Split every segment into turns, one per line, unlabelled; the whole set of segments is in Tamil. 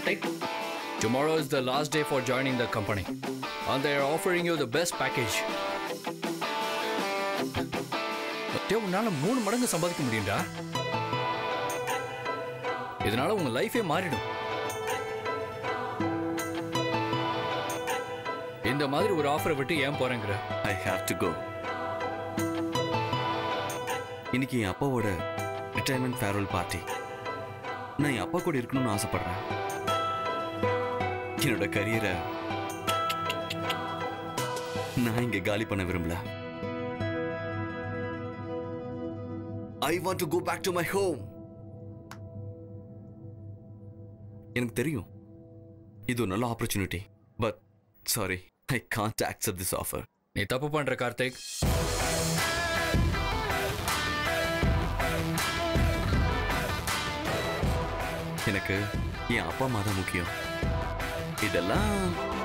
Karthik, tomorrow is the last day for joining the company. And they are offering you the best package. டேய், உன்னால மூணு மடங்கு சம்பாதிக்க முடியும்டா இதனால உங்க லைஃபே மாறிடும் இந்த மாதிரி ஒரு ஆஃபரை விட்டு ஏன் போறேங்கிற
ஐ ஹாவ் டு கோ இன்னைக்கு என் அப்பாவோட ரிட்டையர்மெண்ட் ஃபேர்வெல் பார்ட்டி நான் என் அப்பா கூட இருக்கணும்னு ஆசைப்படுறேன் என்னோட கரியரை நான் இங்க காலி பண்ண விரும்பல I want to go back to my home எனக்கு தெரியும் இது ஒரு நல்ல opportunity but sorry I can't accept this offer
நீ தப்பு பண்ற கார்த்திக்
எனக்கு என் அப்பா அம்மா தான் முக்கியம் இதெல்லாம்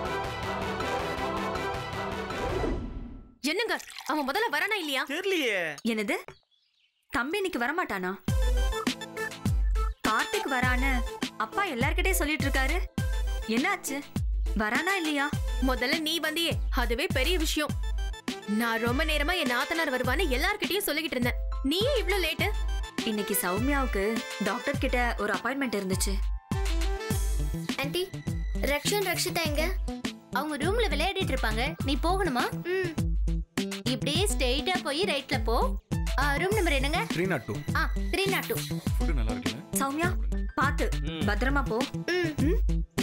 என்னங்க அவன் முதல்ல வரானா இல்லையா
தெரியலையே
என்னது தம்பி இன்னைக்கு வரமாட்டானா கார்த்திக் வரான்னு அப்பா எல்லார்கிட்டயும் சொல்லிட்டு இருக்காரு என்னாச்சு வரானா இல்லையா
முதல்ல நீ வந்தியே அதுவே பெரிய விஷயம் நான் ரொம்ப நேரமா என் நாத்தனார் வருவான்னு எல்லார்கிட்டயும் சொல்லிக்கிட்டு இருந்தேன் நீயே இவ்ளோ லேட்டு
இன்னைக்கு சௌமியாவுக்கு டாக்டர் கிட்ட ஒரு அப்பாயின்மெண்ட் இருந்துச்சு
ஆன்ட்டி ரக்ஷன் ரக்ஷிதா எங்க அவங்க ரூம்ல விளையாடிட்டு இருப்பாங்க நீ போகணுமா ம் இப்படியே ஸ்ட்ரெயிட்டா போய் ரைட்ல போ ரூம் நம்பர் என்னங்க
three nought two
ah three nought two
food நல்லா இருக்குல்ல
சௌமியா பாத்து பத்திரமா போ ம்?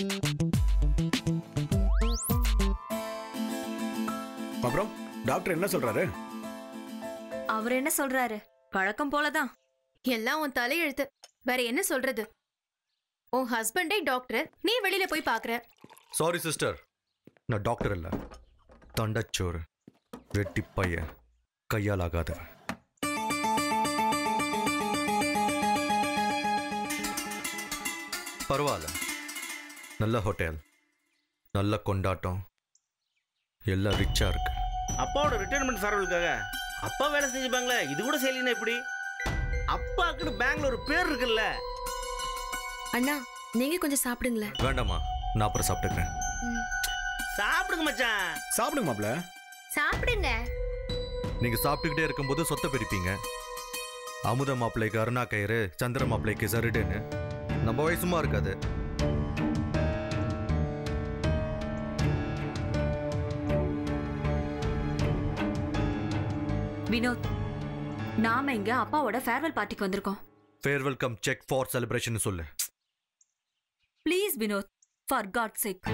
அப்புறம் டாக்டர் என்ன சொல்றாரு
அவர் என்ன சொல்றாரு வழக்கம் போலதான்
எல்லாம் உன் தலையெழுத்து வேற என்ன சொல்றது உன் ஹஸ்பண்டே டாக்டர் நீ வெளியில போய் பாக்குற
சாரி சிஸ்டர் நான் டாக்டர் இல்லை தண்டச்சோறு வெட்டி பையன் கையால் ஆகாதவன் பரவாயில்ல நல்ல ஹோட்டல் நல்ல கொண்டாட்டம் எல்லாம் ரிச்சா இருக்கு
அப்பாவோட ரிட்டையர்மெண்ட் ஃபேர்வெலுக்காக அப்பா வேலை செஞ்சுப்பாங்களே இது கூட செய்யலைன்னா எப்படி அப்பாக்குன்னு பேங்க்ல ஒரு பேர் இருக்குல்ல
அண்ணா நீங்க கொஞ்சம் சாப்பிடுங்களேன்
வேண்டாமா நான் அப்புறம் சாப்பிட்டுக்கிறேன்
சாப்பிடுங்க மச்சான்
சாப்பிடுங்க மாப்ள
சாப்பிடுங்க
நீங்க சாப்பிட்டுக்கிட்டே இருக்கும்போது சொத்தை பிரிப்பீங்க அமுத மாப்பிள்ளைக்கு அருணா கயிறு சந்திர மாப்பிள்ளைக்கு சருடுன்னு நம்ம வயசுமா இருக்காது
வினோத் நாம இங்க அப்பாவோட ஃபேர்வெல் பார்ட்டிக்கு வந்திருக்கோம்
ஃபேர் வெல்கம் செக் ஃபார் செலிப்ரேஷன் சொல்லு
please Vinod for God sake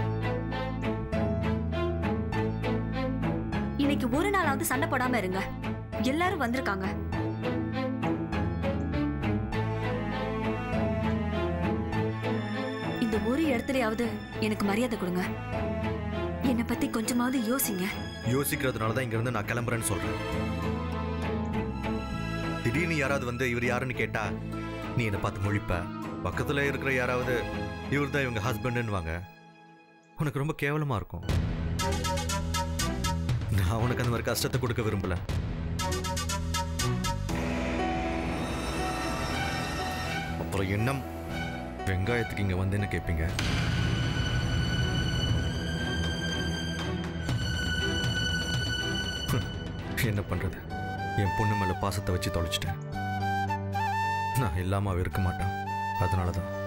இன்னைக்கு ஒரு நாளாவது சண்டை போடாம இருங்க எல்லாரும் வந்திருக்காங்க இந்த ஒரு இடத்துலயாவது எனக்கு மரியாதை கொடுங்க என்னை பத்தி கொஞ்சமாவது யோசிங்க
யோசிக்கிறதுனால தான் இங்கிருந்து நான் கிளம்புறேன்னு சொல்றேன் திடீர்னு யாராவது வந்து இவர் யாருன்னு கேட்டா நீ என்னை பார்த்து முழிப்ப பக்கத்துல இருக்கிற யாராவது இவர் தான் இவங்க ஹஸ்பண்டுன்னுவாங்க உனக்கு ரொம்ப கேவலமா இருக்கும் நான் உனக்கு அந்த மாதிரி கஷ்டத்தை கொடுக்க விரும்பல அப்புறம் என்ன வெங்காயத்துக்கு இங்க வந்து என்ன கேட்பீங்க என்ன பண்றது என் பொண்ணு மேல பாசத்தை வச்சு தொலைச்சிட்டேன் நான் இல்லாம அவ இருக்க மாட்டான் அதனால தான்